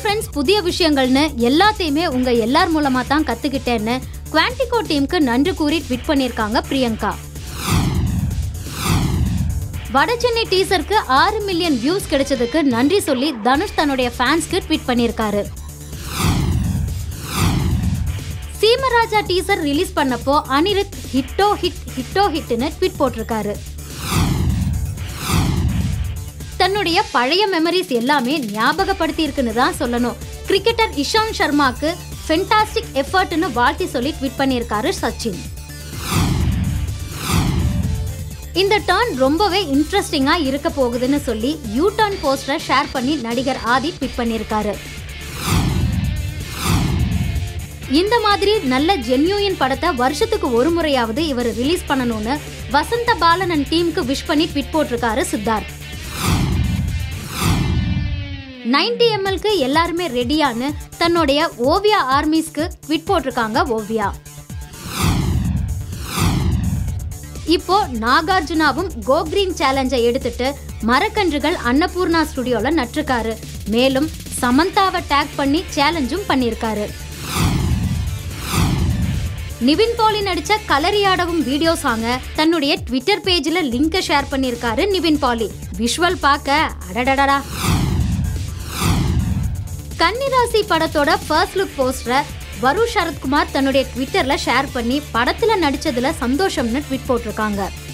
friends புதிய விஷயங்கள்னு எல்லாத்தையுமே உங்க எல்லார் மூலமா தான் கத்துக்கிட்டேன்னு குவான்டிகோ டீமுக்கு நன்றி கூறி ட்வீட் பண்ணியிருக்காங்க பிரியங்கா வடசென்னை டீசருக்கு ஆறு மில்லியன் வியூஸ் கிடைச்சதுக்கு நன்றி சொல்லி தனுஷ் தன்னுடைய ஃபேன்ஸ்க்கு ட்வீட் பண்ணியிருக்காரு சீமராஜா டீசர் ரிலீஸ் பண்ணப்போ அனிருத் ஹிட்டோ ஹிட் ஹிட்டோ ஹிட்னு ட்வீட் போட்டிருக்காரு தன்னுடைய பழைய மெமரிஸ் எல்லாமே ஞாபகப்படுத்தி இருக்குன்னு தான் சொல்லணும் கிரிக்கெட்டர் இஷாந்த் சர்மாக்கு ஃபென்டாஸ்டிக் எஃபர்ட்னு வாழ்த்தி சொல்லி ட்வீட் பண்ணியிருக்காரு சச்சின் இந்த டர்ன் ரொம்பவே இன்ட்ரெஸ்டிங்கா இருக்க போகுதுன்னு சொல்லி யூ டர்ன் போஸ்டரை ஷேர் பண்ணி நடிகர் ஆதி ட்வீட் பண்ணியிருக்காரு இந்த மாதிரி நல்ல ஜென்யூயின் படத்தை வருஷத்துக்கு ஒரு முறையாவது இவர் ரிலீஸ் பண்ணணும்னு வசந்த பாலன் அண்ட் டீமுக்கு விஷ் பண்ணி ட்வீட் போட்டிருக்காரு சித்தார்த் 90 எம்எல்க்கு எல்லாருமே ரெடியான்னு தன்னுடைய ஓவியா ஆர்மிஸ்க்கு ட்வீட் போட்டிருக்காங்க ஓவியா இப்போ நாகார்ஜுனாவும் கோ கிரீன் சேலஞ்சை எடுத்துட்டு மரக்கன்றுகள் அன்னபூர்ணா ஸ்டுடியோல நட்டிருக்காரு மேலும் சமந்தாவை டேக் பண்ணி சேலஞ்சும் பண்ணியிருக்காரு நிவின் பாலி நடிச்ச கலரியாடவும் வீடியோ சாங்க தன்னுடைய ட்விட்டர் பேஜ்ல லிங்கை ஷேர் பண்ணியிருக்காரு நிவின் பாலி விஷுவல் பார்க்க அடடடடா கன்னிராசி படத்தோட ஃபர்ஸ்ட் லுக் போஸ்டரை வருண் சரத்குமார் தன்னுடைய ட்விட்டர்ல ஷேர் பண்ணி படத்துல நடிச்சதுல சந்தோஷம்னு ட்வீட் போட்டிருக்காங்க